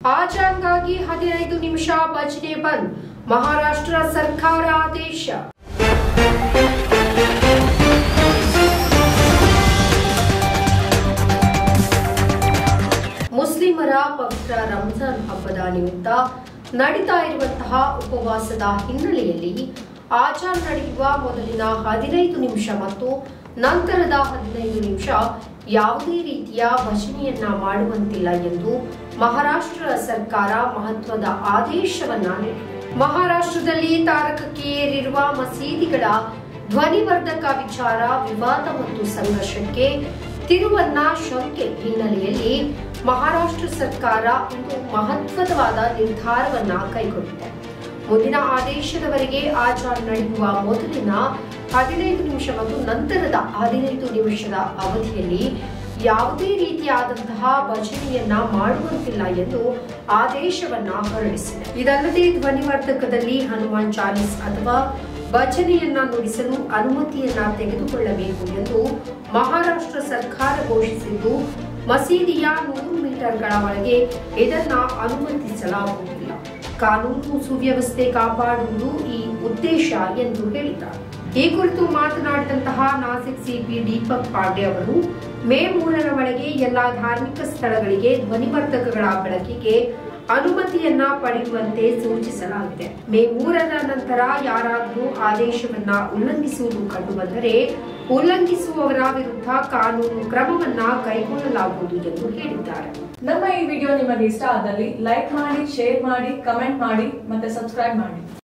ಆಜಾಂಗಾಗಿ ಹದಿನೈದು ನಿಮಿಷ ಭಜನೆ ಬಂದ್ ಮಹಾರಾಷ್ಟ್ರ ಸರ್ಕಾರ ಆದೇಶ ಮುಸ್ಲಿಮರ ಪವಿತ್ರ ರಂಜಾನ್ ಹಬ್ಬದ ನಿಮಿತ್ತ ನಡೀತಾ ಇರುವಂತಹ ಉಪವಾಸದ ಹಿನ್ನೆಲೆಯಲ್ಲಿ ಆಚಾರ್ ನಡೆಯುವ ಮೊದಲಿನ ಹದಿನೈದು ನಿಮಿಷ ಮತ್ತು ನಂತರದ ಹದಿನೈದು ನಿಮಿಷ ಯಾವುದೇ ರೀತಿಯ ಭಜನೆಯನ್ನ ಮಾಡುವಂತಿಲ್ಲ ಎಂದು ಮಹಾರಾಷ್ಟ್ರ ಸರ್ಕಾರ ಮಹತ್ವದ ಆದೇಶವನ್ನ ನೀಡಿದೆ ಮಹಾರಾಷ್ಟ್ರದಲ್ಲಿ ತಾರಕಕ್ಕೆ ಏರಿರುವ ಮಸೀದಿಗಳ ಧ್ವನಿವರ್ಧಕ ವಿಚಾರ ವಿವಾದ ಮತ್ತು ಸಂಘರ್ಷಕ್ಕೆ ತಿರುವನ್ನ ಶಂಕೆ ಹಿನ್ನೆಲೆಯಲ್ಲಿ ಮಹಾರಾಷ್ಟ್ರ ಸರ್ಕಾರ ಒಂದು ಮಹತ್ವದವಾದ ನಿರ್ಧಾರವನ್ನ ಕೈಗೊಂಡಿದೆ ಮುಂದಿನ ಆದೇಶದವರೆಗೆ ಆಚಾರ ನಡೆಯುವ ಮೊದಲಿನ ಹದಿನೈದು ನಿಮಿಷ ಮತ್ತು ನಂತರದ ಹದಿನೈದು ನಿಮಿಷದ ಅವಧಿಯಲ್ಲಿ ಯಾವುದೇ ರೀತಿಯಾದಂತಹ ಭಜನೆಯನ್ನ ಮಾಡುವಂತಿಲ್ಲ ಎಂದು ಆದೇಶವನ್ನ ಹೊರಡಿಸಿದೆ ಇದಲ್ಲದೆ ಧ್ವನಿವರ್ಧಕದಲ್ಲಿ ಹನುಮಾನ್ ಚಾಲಿಸ್ ಅಥವಾ ಭಜನೆಯನ್ನ ನುಡಿಸಲು ಅನುಮತಿಯನ್ನ ತೆಗೆದುಕೊಳ್ಳಬೇಕು ಎಂದು ಮಹಾರಾಷ್ಟ್ರ ಸರ್ಕಾರ ಘೋಷಿಸಿದ್ದು ಮಸೀದಿಯ ನೂರು ಮೀಟರ್ಗಳ ಒಳಗೆ ಇದನ್ನ ಅನುಮತಿಸಲಾಗುವುದಿಲ್ಲ ಕಾನೂನು ಸುವ್ಯವಸ್ಥೆ ಕಾಪಾಡುವುದು ಈ ಉದ್ದೇಶ ಎಂದು ಹೇಳಿದ್ದಾರೆ ಈ ಕುರಿತು ಮಾತನಾಡಿದಂತಹ ನಾಸಿಕ್ ಸಿಪಿ ದೀಪಕ್ ಪಾಂಡೆ ಅವರು ಮೇ ಮೂರರ ಒಳಗೆ ಎಲ್ಲಾ ಧಾರ್ಮಿಕ ಸ್ಥಳಗಳಿಗೆ ಧ್ವನಿವರ್ಧಕಗಳ ಬಳಕೆಗೆ ಅನುಮತಿಯನ್ನ ಪಡೆಯುವಂತೆ ಸೂಚಿಸಲಾಗಿದೆ ಮೇ ಮೂರರ ನಂತರ ಯಾರಾದರೂ ಆದೇಶವನ್ನ ಉಲ್ಲಂಘಿಸುವುದು ಕಂಡುಬಂದರೆ ಉಲ್ಲಂಘಿಸುವವರ ವಿರುದ್ಧ ಕಾನೂನು ಕ್ರಮವನ್ನ ಕೈಗೊಳ್ಳಲಾಗುವುದು ಎಂದು ಹೇಳಿದ್ದಾರೆ ನಮ್ಮ ಈ ವಿಡಿಯೋ ನಿಮಗೆ ಇಷ್ಟ ಆದಲ್ಲಿ ಲೈಕ್ ಮಾಡಿ ಶೇರ್ ಮಾಡಿ ಕಮೆಂಟ್ ಮಾಡಿ ಮತ್ತೆ ಸಬ್ಸ್ಕ್ರೈಬ್ ಮಾಡಿ